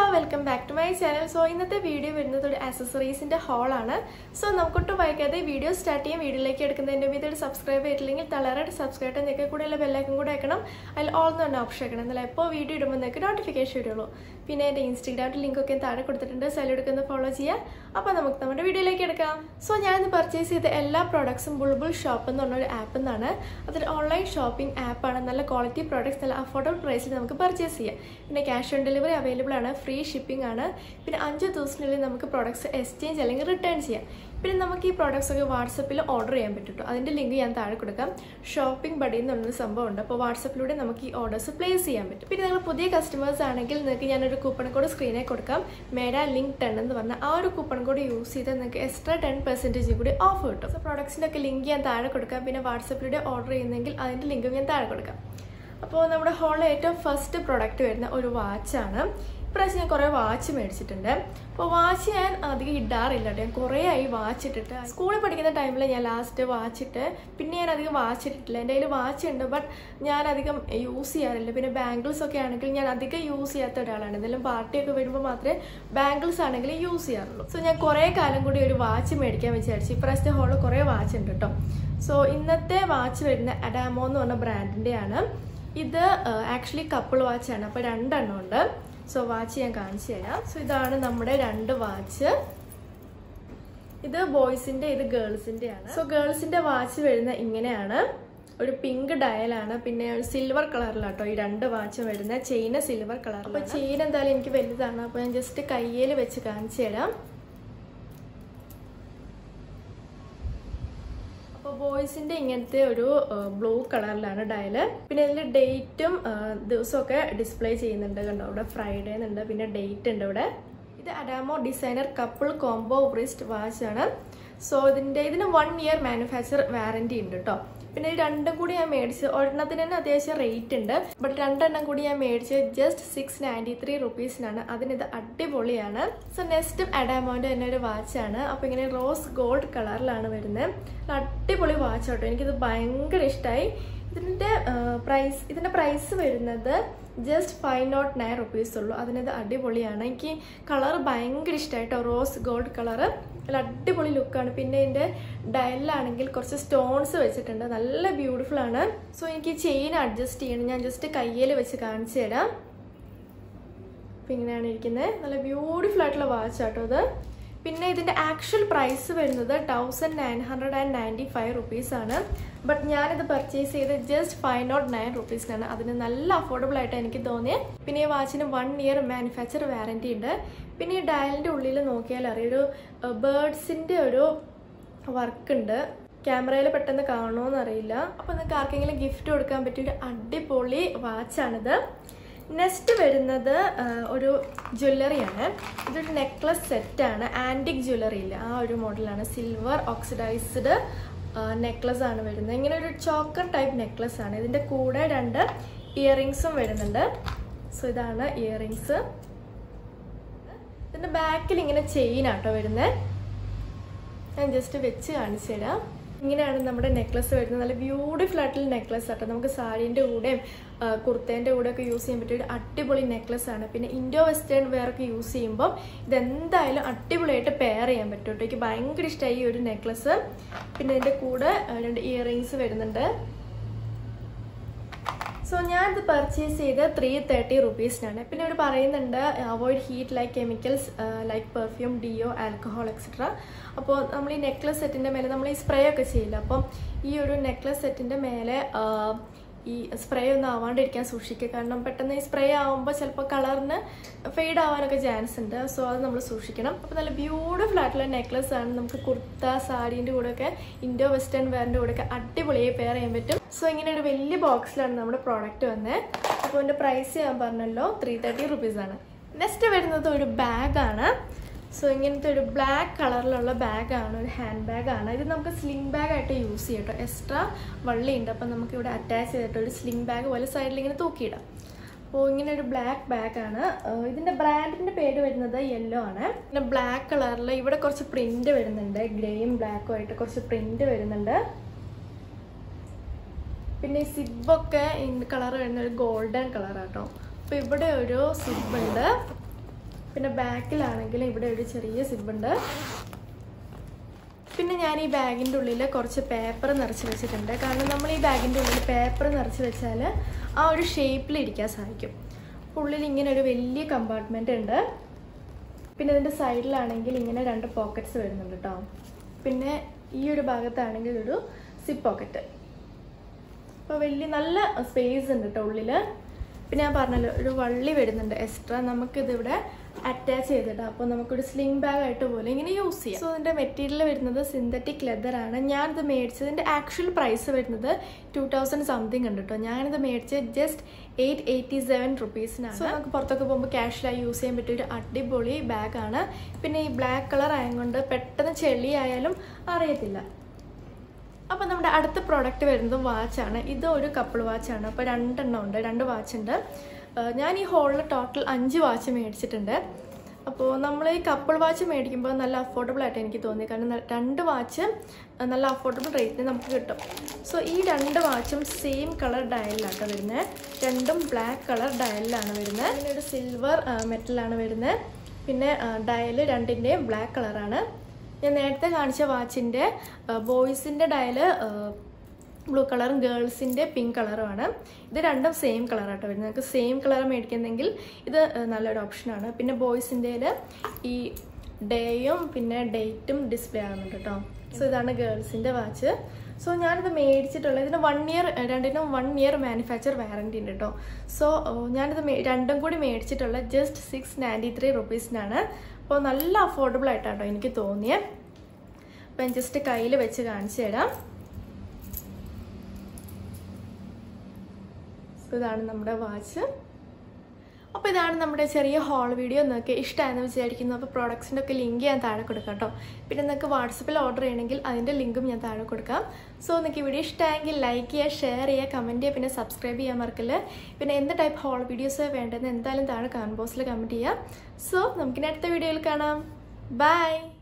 welcome back to my channel so ഇന്നത്തെ video വരുന്നത് ഒരു അസസറീസിന്റെ ഹോളാണ് സോ നമുക്കൊട്ടും വൈകാതെ വീഡിയോ സ്റ്റാർട്ട് ചെയ്യാം വീഡിയോയിലേക്ക് എടുക്കുന്നതിന്റെ മുമ്പ് ഇതൊരു സബ്സ്ക്രൈബ് ചെയ്തിട്ടില്ലെങ്കിൽ തളരായിട്ട് സബ്സ്ക്രൈബ് ചെയ്യാൻ നിൽക്കുക കൂടെയുള്ള ബെല്ലൈക്കും കൂടെ വെക്കണം അതിൽ ഓൾ എന്ന് പറഞ്ഞ ഓപ്ഷൻ വെക്കണം എന്നാൽ എപ്പോൾ വീഡിയോ ഇടുമ്പോൾ നിങ്ങൾക്ക് നോട്ടിഫിക്കേഷൻ വരുള്ളൂ പിന്നെ എൻ്റെ ഇൻസ്റ്റഗ്രാമിൽ ലിങ്ക് ഒക്കെ താഴെ കൊടുത്തിട്ടുണ്ട് സൈൽ എടുക്കുന്ന ഫോളോ ചെയ്യുക അപ്പോൾ നമുക്ക് നമ്മുടെ വീഡിയോയിലേക്ക് എടുക്കാം സോ ഞാനിന്ന് പർച്ചേസ് ചെയ്ത എല്ലാ പ്രോഡക്ട്സും ബുൾബുൾ ഷോപ്പ് എന്ന് പറഞ്ഞൊരു ആപ്പ് നിന്നാണ് അതൊരു ഓൺലൈൻ ഷോപ്പിംഗ് ആപ്പാണ് നല്ല ക്വാളിറ്റി പ്രോഡക്ട്സ് നല്ല അഫോർഡബിൾ പ്രൈസിൽ നമുക്ക് പർച്ചേസ് ചെയ്യാം പിന്നെ ക്യാഷ് ഓൺ ഡെലിവറി അവൈലബിൾ ആണ് ഫ്രീ ഷിപ്പിംഗ് ആണ് പിന്നെ അഞ്ച് ദിവസത്തിനുള്ളിൽ നമുക്ക് പ്രോഡക്ട്സ് എക്സ്ചേഞ്ച് അല്ലെങ്കിൽ റിട്ടേൺ ചെയ്യാം പിന്നെ നമുക്ക് ഈ പ്രോഡക്ട്സ് ഒക്കെ വാട്സപ്പിൽ ഓർഡർ ചെയ്യാൻ പറ്റും കേട്ടോ അതിൻ്റെ ലിങ്ക് ഞാൻ താഴെ കൊടുക്കാം ഷോപ്പിംഗ് ബഡി എന്ന് പറഞ്ഞൊരു സംഭവം ഉണ്ട് അപ്പോൾ വാട്സപ്പിലൂടെ നമുക്ക് ഈ ഓർഡേഴ്സ് പ്ലേസ് ചെയ്യാൻ പറ്റും പിന്നെ നിങ്ങൾ പുതിയ കസ്റ്റമേഴ്സ് ആണെങ്കിൽ നിങ്ങൾക്ക് ഞാനൊരു കൂപ്പൺ കോഡ് സ്ക്രീനിൽ കൊടുക്കാം മേഡ ലിങ്ക് ടെൻ എന്ന് പറഞ്ഞാൽ ആ ഒരു കൂപ്പൺ കോഡ് യൂസ് ചെയ്താൽ നിങ്ങൾക്ക് എക്സ്ട്രാ ടെൻ പെർസെൻറ്റേജ് കൂടി ഓഫ് കിട്ടും സോ പ്രോഡക്ട്സിൻ്റെ ഒക്കെ ലിങ്ക് ഞാൻ താഴെ കൊടുക്കാം പിന്നെ വാട്സപ്പിലൂടെ ഓർഡർ ചെയ്യുന്നെങ്കിൽ അതിൻ്റെ ലിങ്കും ഞാൻ താഴെ കൊടുക്കാം അപ്പോൾ നമ്മുടെ ഹോളിൽ ഏറ്റവും ഫസ്റ്റ് പ്രൊഡക്റ്റ് വരുന്ന ഒരു വാച്ചാണ് ഇപ്രാവശ്യം ഞാൻ കുറേ വാച്ച് മേടിച്ചിട്ടുണ്ട് അപ്പോൾ വാച്ച് ഞാൻ അധികം ഇടാറില്ല കേട്ടോ ഞാൻ കുറേ ആയി വാച്ച് ഇട്ടിട്ട് സ്കൂളിൽ പഠിക്കുന്ന ടൈമിൽ ഞാൻ ലാസ്റ്റ് വാച്ച് ഇട്ട് പിന്നെ ഞാൻ അധികം വാച്ച് ഇട്ടിട്ടില്ല എൻ്റെ കയ്യിൽ വാച്ച് ഉണ്ട് ബട്ട് ഞാൻ അധികം യൂസ് ചെയ്യാറില്ല പിന്നെ ബാംഗിൾസ് ഒക്കെ ആണെങ്കിൽ ഞാൻ അധികം യൂസ് ചെയ്യാത്ത ഒരാളാണ് എന്തെങ്കിലും പാർട്ടിയൊക്കെ വരുമ്പോൾ മാത്രമേ ബാംഗിൾസ് ആണെങ്കിൽ യൂസ് ചെയ്യാറുള്ളൂ സോ ഞാൻ കുറേ കാലം കൂടി ഒരു വാച്ച് മേടിക്കാൻ വിചാരിച്ചു ഇപ്രാവശ്യത്തെ ഹോളിൽ കുറേ വാച്ച് ഉണ്ട് കേട്ടോ സോ ഇന്നത്തെ വാച്ച് വരുന്ന അഡാമോ എന്ന് പറഞ്ഞ ബ്രാൻഡിൻ്റെയാണ് ഇത് ആക്ച്വലി കപ്പിൾ വാച്ചാണ് അപ്പോൾ രണ്ടെണ്ണം ഉണ്ട് സോ വാച്ച് ഞാൻ കാണിച്ചു തരാം സോ ഇതാണ് നമ്മുടെ രണ്ട് വാച്ച് ഇത് ബോയ്സിന്റെ ഇത് ഗേൾസിന്റെ ആണ് സോ ഗേൾസിന്റെ വാച്ച് വരുന്ന ഇങ്ങനെയാണ് ഒരു പിങ്ക് ഡയലാണ് പിന്നെ ഒരു സിൽവർ കളറിലാട്ടോ ഈ രണ്ട് വാച്ച് വരുന്ന ചെയിന് സിൽവർ കളർ അപ്പൊ ചെയിൻ എന്തായാലും എനിക്ക് വലുതാണ് അപ്പൊ ഞാൻ ജസ്റ്റ് കയ്യിൽ വെച്ച് കാണിച്ചു തരാം അപ്പോൾ ബോയ്സിന്റെ ഇങ്ങനത്തെ ഒരു ബ്ലൂ കളറിലാണ് ഡയല് പിന്നെ ഇതിൽ ഡേറ്റും ദിവസമൊക്കെ ഡിസ്പ്ലേ ചെയ്യുന്നുണ്ട് കണ്ടോ ഇവിടെ ഫ്രൈഡേ എന്നുണ്ട് പിന്നെ ഡേറ്റ് ഉണ്ട് ഇവിടെ ഇത് Adamo designer couple combo wrist watch ആണ് സോ ഇതിന്റെ ഇതിന് വൺ ഇയർ മാനുഫാക്ചർ വാറന്റി ഉണ്ട് കേട്ടോ പിന്നെ ഇത് രണ്ടും കൂടി ഞാൻ മേടിച്ച് ഒരെണ്ണത്തിന് തന്നെ അത്യാവശ്യം റേറ്റ് ഉണ്ട് ബട്ട് രണ്ടെണ്ണം കൂടി ഞാൻ മേടിച്ച് ജസ്റ്റ് സിക്സ് നയൻറ്റി ത്രീ റുപ്പീസിനാണ് അതിനിത് അടിപൊളിയാണ് സോ നെക്സ്റ്റ് അഡാമോന്റെ തന്നെ ഒരു വാച്ചാണ് അപ്പോൾ ഇങ്ങനെ റോസ് ഗോൾഡ് കളറിലാണ് വരുന്നത് അടിപൊളി വാച്ച് കേട്ടോ എനിക്കിത് ഭയങ്കര ഇഷ്ടമായി ഇതിൻ്റെ പ്രൈസ് ഇതിൻ്റെ പ്രൈസ് വരുന്നത് just five nought nine rupees ഉള്ളൂ അതിനത് അടിപൊളിയാണ് എനിക്ക് കളർ ഭയങ്കര ഇഷ്ടമായിട്ടോ റോസ് ഗോൾഡ് കളറ് നല്ല അടിപൊളി ലുക്കാണ് പിന്നെ ഇതിൻ്റെ ഡയലിലാണെങ്കിൽ കുറച്ച് സ്റ്റോൺസ് വെച്ചിട്ടുണ്ട് നല്ല ബ്യൂട്ടിഫുൾ ആണ് സോ എനിക്ക് ചെയിൻ അഡ്ജസ്റ്റ് ചെയ്യണം ഞാൻ ജസ്റ്റ് കയ്യിൽ വെച്ച് കാണിച്ചു തരാം അപ്പം ഇങ്ങനെയാണ് ഇരിക്കുന്നത് നല്ല ബ്യൂട്ടിഫുൾ ആയിട്ടുള്ള വാച്ച് ആട്ടോ ഇത് പിന്നെ ഇതിൻ്റെ ആക്ച്വൽ പ്രൈസ് വരുന്നത് thousand nine hundred and ninety five rupees ആണ് ബട്ട് ഞാനിത് പർച്ചേസ് ചെയ്ത് ജസ്റ്റ് ഫൈവ് നോട്ട് നയൻ റുപ്പീസിനാണ് അതിന് നല്ല അഫോർഡബിൾ ആയിട്ട് എനിക്ക് തോന്നിയത് പിന്നെ ഈ വാച്ചിന് വൺ ഇയർ മാനുഫാക്ചർ വാറൻറ്റി ഉണ്ട് പിന്നെ ഈ ഡയലിൻ്റെ ഉള്ളിൽ നോക്കിയാൽ അറിയാം ഒരു ബേർഡ്സിൻ്റെ ഒരു വർക്ക് ഉണ്ട് ക്യാമറയിൽ പെട്ടെന്ന് കാണുമോയെന്ന് അറിയില്ല അപ്പോൾ നിങ്ങൾക്ക് ആർക്കെങ്കിലും ഗിഫ്റ്റ് കൊടുക്കാൻ പറ്റിയ ഒരു അടിപൊളി വാച്ചാണിത് നെക്സ്റ്റ് വരുന്നത് ഒരു ജ്വല്ലറിയാണ് ഇതൊരു നെക്ലസ് സെറ്റാണ് ആൻറ്റിക് ജ്വല്ലറി ഇല്ല ആ ഒരു മോഡലാണ് സിൽവർ ഓക്സിഡൈസ്ഡ് നെക്ലസ് ആണ് വരുന്നത് ഇങ്ങനെ ഒരു ചോക്കർ ടൈപ്പ് നെക്ലസ് ആണ് ഇതിൻ്റെ കൂടെ രണ്ട് ഇയറിങ്സും വരുന്നുണ്ട് സോ ഇതാണ് ഇയറിങ്സ് ഇതിൻ്റെ ബാക്കിൽ ഇങ്ങനെ ചെയിൻ ആട്ടോ വരുന്നത് ഞാൻ ജസ്റ്റ് വെച്ച് കാണിച്ചു തരാം ഇങ്ങനെയാണ് നമ്മുടെ നെക്ലസ് വരുന്നത് നല്ല ബ്യൂട്ടിഫുൾ ആയിട്ടുള്ള നെക്ലസ് ആട്ടോ നമുക്ക് സാരീൻ്റെ കൂടെയും കുർത്തേൻ്റെ കൂടെ ഒക്കെ യൂസ് ചെയ്യാൻ പറ്റിയ ഒരു അടിപൊളി നെക്ലസ് ആണ് പിന്നെ ഇൻഡോ വെസ്റ്റേൺ വെയർ ഒക്കെ യൂസ് ചെയ്യുമ്പോൾ ഇതെന്തായാലും അടിപൊളിയായിട്ട് പെയർ ചെയ്യാൻ പറ്റും കേട്ടോ എനിക്ക് ഭയങ്കര ഇഷ്ടമായി ഈ ഒരു നെക്ലസ് പിന്നെ ഇതിൻ്റെ കൂടെ രണ്ട് ഇയറിങ്സ് വരുന്നുണ്ട് സോ ഞാൻ ഇത് പർച്ചേസ് ചെയ്ത് ത്രീ തേർട്ടി റുപ്പീസിനാണ് പിന്നെ അവർ പറയുന്നുണ്ട് avoid heat like chemicals like perfume deo alcohol etcetera അപ്പോൾ നമ്മൾ ഈ നെക്ലസ് സെറ്റിൻ്റെ മേലെ നമ്മൾ ഈ സ്പ്രേ ഒക്കെ ചെയ്യില്ല അപ്പം ഈ ഒരു നെക്ലസ് സെറ്റിൻ്റെ മേലെ ഈ സ്പ്രേ ഒന്നും ആവാണ്ടിരിക്കാൻ സൂക്ഷിക്കുക കാരണം പെട്ടെന്ന് ഈ സ്പ്രേ ആവുമ്പോൾ ചിലപ്പോൾ കളറിന് ഫെയ്ഡ് ആവാനൊക്കെ ചാൻസ് ഉണ്ട് സോ അത് നമ്മൾ സൂക്ഷിക്കണം അപ്പോൾ നല്ല ബ്യൂട്ടിഫുൾ ആയിട്ടുള്ള നെക്ലസ് ആണ് നമുക്ക് കുർത്ത സാരീൻ്റെ കൂടെയൊക്കെ ഇൻഡോ വെസ്റ്റേൺ വെയറിൻ്റെ കൂടെയൊക്കെ അടിപൊളിയായി പെയർ ചെയ്യാൻ പറ്റും സോ ഇങ്ങനെ ഒരു വലിയ ബോക്സിലാണ് നമ്മുടെ പ്രോഡക്റ്റ് വന്നത് അപ്പോൾ എൻ്റെ പ്രൈസ് ഞാൻ പറഞ്ഞല്ലോ ത്രീ തേർട്ടി റുപ്പീസാണ് നെക്സ്റ്റ് വരുന്നത് ഒരു ബാഗാണ് സോ ഇങ്ങനത്തെ ഒരു ബ്ലാക്ക് കളറിലുള്ള ബാഗാണ് ഒരു ഹാൻഡ് ബാഗാണ് ഇത് നമുക്ക് സ്ലിംഗ് ബാഗ് ആയിട്ട് യൂസ് ചെയ്യാം കേട്ടോ എക്സ്ട്രാ വള്ളിയുണ്ട് അപ്പം നമുക്ക് ഇവിടെ അറ്റാച്ച് ചെയ്തിട്ട് ഒരു സ്ലിംഗ് ബാഗ് പോലെ സൈഡിൽ ഇങ്ങനെ തൂക്കിയിടാം അപ്പോൾ ഇങ്ങനെ ഒരു ബ്ലാക്ക് ബാഗാണ് ഇതിൻ്റെ ബ്രാൻഡിൻ്റെ പേര് വരുന്നത് യെല്ലോ ആണ് പിന്നെ ബ്ലാക്ക് കളറിൽ ഇവിടെ കുറച്ച് പ്രിൻ്റ് വരുന്നുണ്ട് ഗ്രേയും ബ്ലാക്കും ആയിട്ട് കുറച്ച് പ്രിൻ്റ് വരുന്നുണ്ട് പിന്നെ ഈ സിബൊക്കെ കളർ വരുന്ന ഒരു ഗോൾഡൻ കളറാട്ടോ അപ്പോൾ ഇവിടെ ഒരു സിബ് ഉണ്ട് പിന്നെ ബാക്കിലാണെങ്കിലും ഇവിടെ ഒരു ചെറിയ സിബുണ്ട് പിന്നെ ഞാൻ ഈ ബാഗിൻ്റെ ഉള്ളിൽ കുറച്ച് പേപ്പർ നിറച്ച് വെച്ചിട്ടുണ്ട് കാരണം നമ്മൾ ഈ ബാഗിൻ്റെ ഉള്ളിൽ പേപ്പർ നിറച്ച് വെച്ചാൽ ആ ഒരു ഷേപ്പിൽ ഇരിക്കാൻ സാധിക്കും ഉള്ളിൽ ഇങ്ങനെ ഒരു വലിയ കമ്പാർട്ട്മെൻ്റ് ഉണ്ട് പിന്നെ ഇതിൻ്റെ സൈഡിലാണെങ്കിൽ ഇങ്ങനെ രണ്ട് പോക്കറ്റ്സ് വരുന്നുണ്ട് കേട്ടോ പിന്നെ ഈ ഒരു ഭാഗത്താണെങ്കിൽ ഒരു സിപ്പ് പോക്കറ്റ് അപ്പോൾ വലിയ നല്ല സ്പേസ് ഉണ്ട് കേട്ടോ ഉള്ളിൽ പിന്നെ ഞാൻ പറഞ്ഞല്ലോ ഒരു വള്ളി വരുന്നുണ്ട് എക്സ്ട്രാ നമുക്കിതിവിടെ അറ്റാച്ച് ചെയ്തിടാം അപ്പോൾ നമുക്കൊരു സ്ലിംഗ് ബാഗ് ആയിട്ട് പോലെ ഇങ്ങനെ യൂസ് ചെയ്യാം സോ ഇതിൻ്റെ മെറ്റീരിയൽ വരുന്നത് സിന്തറ്റിക് ലെതർ ആണ് ഞാനിത് മേടിച്ചതിൻ്റെ ആക്ച്വൽ പ്രൈസ് വരുന്നത് ടു തൗസൻഡ് സംതിങ് ഉണ്ട് കേട്ടോ ഞാനിത് മേടിച്ചത് ജസ്റ്റ് എയ്റ്റ് എയ്റ്റി സെവൻ റുപ്പീസിനാണ് സോ നമുക്ക് പുറത്തൊക്കെ പോകുമ്പോൾ ക്യാഷിലായി യൂസ് ചെയ്യാൻ പറ്റിയ ഒരു അടിപൊളി ബാഗാണ് പിന്നെ ഈ ബ്ലാക്ക് കളർ ആയതുകൊണ്ട് പെട്ടെന്ന് ചെളി ആയാലും അറിയത്തില്ല അപ്പോൾ നമ്മുടെ അടുത്ത പ്രോഡക്റ്റ് വരുന്നത് വാച്ചാണ് ഇത് ഒരു കപ്പിൾ വാച്ചാണ് അപ്പോൾ രണ്ടെണ്ണം ഉണ്ട് രണ്ട് വാച്ച് ഉണ്ട് ഏഹ് ഞാൻ ഈ ഹോളിൽ ടോട്ടൽ അഞ്ച് വാച്ച് മേടിച്ചിട്ടുണ്ട് അപ്പോൾ നമ്മൾ ഈ കപ്പിൾ വാച്ച് മേടിക്കുമ്പോൾ നല്ല അഫോർഡബിൾ ആയിട്ട് എനിക്ക് തോന്നി കാരണം ന- രണ്ട് വാച്ച് നല്ല അഫോർഡബിൾ റേറ്റിന് നമുക്ക് കിട്ടും സോ ഈ രണ്ട് വാച്ചും സെയിം കളർ ഡയലിലാണ് വരുന്നത് രണ്ടും ബ്ലാക്ക് കളർ ഡയലിലാണ് വരുന്നത് പിന്നെ ഒരു സിൽവർ മെറ്റലാണ് വരുന്നത് പിന്നെ ഡയൽ രണ്ടിൻ്റെയും ബ്ലാക്ക് കളറാണ് ഞാൻ നേരത്തെ കാണിച്ച വാച്ചിൻ്റെ ബോയ്സിൻ്റെ ഡയല് ബ്ലൂ കളറും ഗേൾസിൻ്റെ പിങ്ക് കളറുമാണ് ഇത് രണ്ടും സെയിം കളറാട്ടോ വരുന്നത് നിങ്ങൾക്ക് സെയിം കളർ മേടിക്കുന്നെങ്കിൽ ഇത് ആ, നല്ലൊരു ഓപ്ഷനാണ് പിന്നെ ബോയ്സിൻ്റെയിൽ ഈ ഡേയും പിന്നെ ഡേറ്റും ഡിസ്പ്ലേ ആകുന്നുണ്ട് കേട്ടോ സോ ഇതാണ് ഗേൾസിൻ്റെ വാച്ച് സോ ഞാനിത് മേടിച്ചിട്ടുള്ളത് ഇതിന് വൺ ഇയർ രണ്ടിനും വൺ ഇയർ മാനുഫാക്ചർ വാറണ്ടി ഉണ്ട് കേട്ടോ സോ ഞാനിത് മേ- രണ്ടും കൂടി മേടിച്ചിട്ടുള്ളത് ജസ്റ്റ് സിക്സ് നയൻറ്റി ത്രീ റുപ്പീസിനാണ് അപ്പോൾ നല്ല അഫോർഡബിൾ ആയിട്ടാട്ടോ എനിക്ക് തോന്നിയത് അപ്പം ഞാൻ ജസ്റ്റ് കയ്യിൽ വെച്ച് കാണിച്ചു തരാം So, ഇതാണ് നമ്മുടെ വാച്ച് അപ്പോൾ ഇതാണ് നമ്മുടെ ചെറിയ ഹോൾ വീഡിയോ നിങ്ങൾക്ക് ഇഷ്ടമായെന്ന് വിചാരിക്കുന്നു അപ്പോൾ പ്രോഡക്ട്സിൻ്റെ ഒക്കെ ലിങ്ക് ഞാൻ താഴെ കൊടുക്കാം കേട്ടോ പിന്നെ നിങ്ങൾക്ക് വാട്സപ്പിൽ ഓർഡർ ചെയ്യണമെങ്കിൽ അതിൻ്റെ ലിങ്കും ഞാൻ താഴെ കൊടുക്കാം സോ നിങ്ങൾക്ക് ഈ വീഡിയോ ഇഷ്ടമായെങ്കിൽ ലൈക്ക് ചെയ്യുക ഷെയർ ചെയ്യുക കമൻറ്റ് ചെയ്യുക പിന്നെ സബ്സ്ക്രൈബ് ചെയ്യാൻ മറക്കല്ലേ പിന്നെ എന്ത് ടൈപ്പ് ഹോൾ വീഡിയോസ് വേണ്ടതെന്ന് എന്തായാലും താഴെ കമൻറ്റ് ബോക്സിൽ കമൻറ്റ് ചെയ്യുക സോ നമുക്കിനി അടുത്ത വീഡിയോയിൽ കാണാം ബൈ